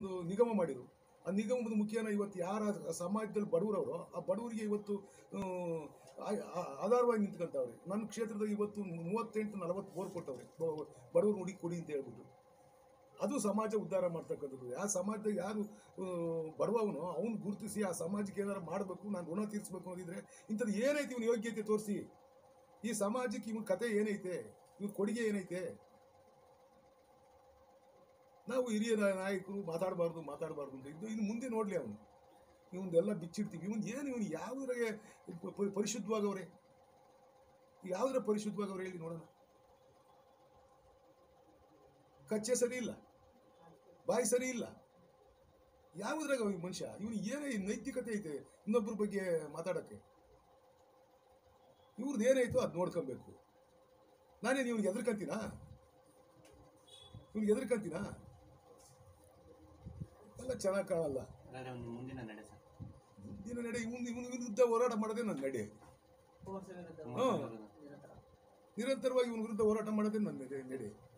ಒಂದು ನಿಗಮ ಮಾಡಿದರು ಆ ನಿಗಮದ ಮುಖೇನ ಇವತ್ತು ಯಾರ ಸಮಾಜದಲ್ಲಿ ಬಡವರವರು ಆ ಬಡವರಿಗೆ ಇವತ್ತು ಆ, ಆ- ಆ- ಆಧಾರವಾಗಿ ನಿಂತ್ಕೊಂತವ್ರೆ ನನ್ನ ಕ್ಷೇತ್ರದಾಗ ಇವತ್ತು ಮೂವತ್ತೆಂಟು ನಲವತ್ತು ಬೋರ್ ಕೊಟ್ಟವ್ರೆ ಬ- ಬಡವರು ಹುಡುಗಿ ಕೊಡಿ ಅಂತ ಹೇಳ್ಬಿಟ್ಟು ಅದು ಸಮಾಜ ಉದ್ಧಾರ ಮಾಡ್ತಕ್ಕಂಥದ್ದು ಆ ಸಮಾಜದಾಗ ಯಾರು ಆ, ಬಡವವನು ಅವನು ಗುರುತಿಸಿ ಆ ಸಮಾಜಕ್ಕೆ ಏನಾರು ಮಾಡಬೇಕು ನಾನು ಋಣ ತೀರಿಸ್ಬೇಕು ಅನ್ನೋದಿದ್ರೆ ಇಂಥದ್ದು ಏನೈತೆ ಇವನ ಯೋಗ್ಯತೆ ತೋರಿಸಿ ಈ ಸಮಾಜಕ್ಕೆ ಇವನ ಕತೆ ಏನೈತೆ ಇವ್ರ ಕೊಡುಗೆ ಏನೈತೆ ನಾವು ಹಿರಿಯ ನಾ- ನಾಯಕರು ಮಾತಾಡಬಾರ್ದು ಮಾತಾಡಬಾರ್ದು ಅಂತ ಇದ್ದು ಇನ್ನು ಮುಂದೆ ನೋಡಲಿ ಅವನು ಇವನ್ನೆಲ್ಲ ಬಿಚ್ಚಿಡ್ತೀವಿ ಇವನು ಏನು ಇವನು ಯಾವುದ್ರಾಗೆ ಪ- ಪ- ಪರಿಶುದ್ಧವಾಗವ್ರೆ ಯಾವುದ್ರ ಪರಿಶುದ್ಧವಾಗವ್ರೆ ಹೇಳಿ ನೋಡೋಣ ಕಚ್ಚೆ ಸರಿ ಇಲ್ಲ ಬಾಯಿ ಸರಿ ಇಲ್ಲ ಯಾವುದ್ರಾಗ ಈ ಮನುಷ್ಯ ಇವನು ಏನೇ ಈ ನೈತಿಕತೆ ಐತೆ ಇನ್ನೊಬ್ಬರ ಬಗ್ಗೆ ಮಾತಾಡೋಕ್ಕೆ ಇವ್ರದ್ದು ಏನಾಯ್ತು ಅದು ನೋಡ್ಕೊಬೇಕು ನಾನೇನು ಇವ್ನಿಗೆ ಎದ್ರಕಂತೀನಾ ಇವ್ನಿಗೆ ಎದ್ರಕಂತೀನಾ ಎಲ್ಲ ಚೆನ್ನಾಗಿ ಕಾಣಲ್ಲ ಹಾಗಾದ್ರೆ ಒಂದು ಮುಂದಿನ ನಡೆ ಸರ್ ಮುಂದಿನ ನಡೆ ಇವನು ಇವನ ವಿರುದ್ಧ ಹೋರಾಟ ಮಾಡೋದೇ ನನ್ನ ನಡೆ ಮೂವತ್ತು ಹಾ. ಸಾವಿರದ ನಿರಂತರವಾಗಿ ಇವನ ವಿರುದ್ಧ ಹೋರಾಟ ಮಾಡೋದೇ ನನ್ನ ನಡೆ ನಡೆ